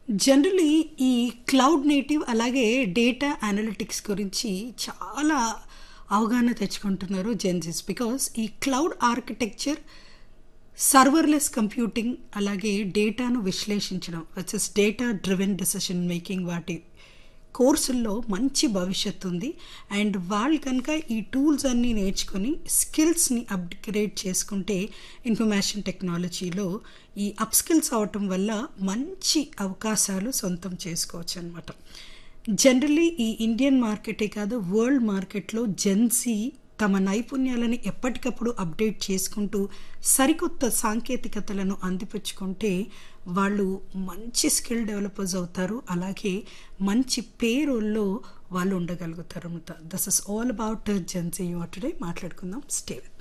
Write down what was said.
generally ఈ cloud native అలాగే data analytics గురించి చాలా అవగాహన తెచ్చుకుంటున్నారు జెన్జిస్ బికాస్ ఈ క్లౌడ్ ఆర్కిటెక్చర్ సర్వర్లెస్ కంప్యూటింగ్ అలాగే డేటాను విశ్లేషించడం వచ్చేస్ డేటా డ్రివెన్ డెసిషన్ మేకింగ్ వాటి కోర్సుల్లో మంచి భవిష్యత్తు ఉంది అండ్ వాళ్ళు కనుక ఈ టూల్స్ అన్నీ నేర్చుకొని స్కిల్స్ని అప్గ్రేడ్ చేసుకుంటే ఇన్ఫర్మేషన్ టెక్నాలజీలో ఈ అప్ స్కిల్స్ అవటం వల్ల మంచి అవకాశాలు సొంతం చేసుకోవచ్చు అనమాట జనరలీ ఈ ఇండియన్ మార్కెటే కాదు వరల్డ్ మార్కెట్లో జెన్సీ తమ నైపుణ్యాలని ఎప్పటికప్పుడు అప్డేట్ చేసుకుంటూ సరికొత్త సాంకేతికతలను అందిపుచ్చుకుంటే వాళ్ళు మంచి స్కిల్ డెవలపర్స్ అవుతారు అలాగే మంచి పేరుల్లో వాళ్ళు ఉండగలుగుతారు అనమాట this is all about Gen Z today మాట్లాడుకుందాం స్టే విత్